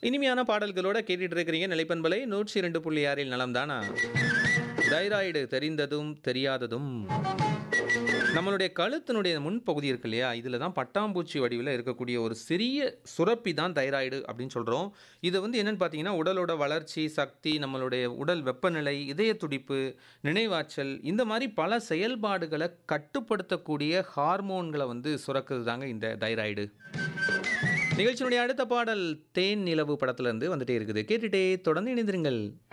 இனிமையான பாடல்களோட கேட்டுட்டு இருக்கிறீங்க நிலைப்பண்பலை நூற்றி இரண்டு புள்ளி ஆறில் நலம் தானா தைராய்டு தெரிந்ததும் தெரியாததும் நம்மளுடைய கழுத்தினுடைய முன்பகுதி இருக்கு இல்லையா இதில் தான் பட்டாம்பூச்சி வடிவில் இருக்கக்கூடிய ஒரு சிறிய சுரப்பி தான் தைராய்டு அப்படின்னு சொல்கிறோம் இது வந்து என்னென்னு பார்த்தீங்கன்னா உடலோட வளர்ச்சி சக்தி நம்மளுடைய உடல் வெப்பநிலை இதய துடிப்பு நினைவாற்றல் இந்த மாதிரி பல செயல்பாடுகளை கட்டுப்படுத்தக்கூடிய ஹார்மோன்களை வந்து சுரக்குது தாங்க இந்த தைராய்டு நிகழ்ச்சியினுடைய அடுத்த பாடல் தேன் நிலவு படத்துலேருந்து வந்துட்டே இருக்குது கேட்டுட்டே தொடர்ந்து இணைந்திருங்கள்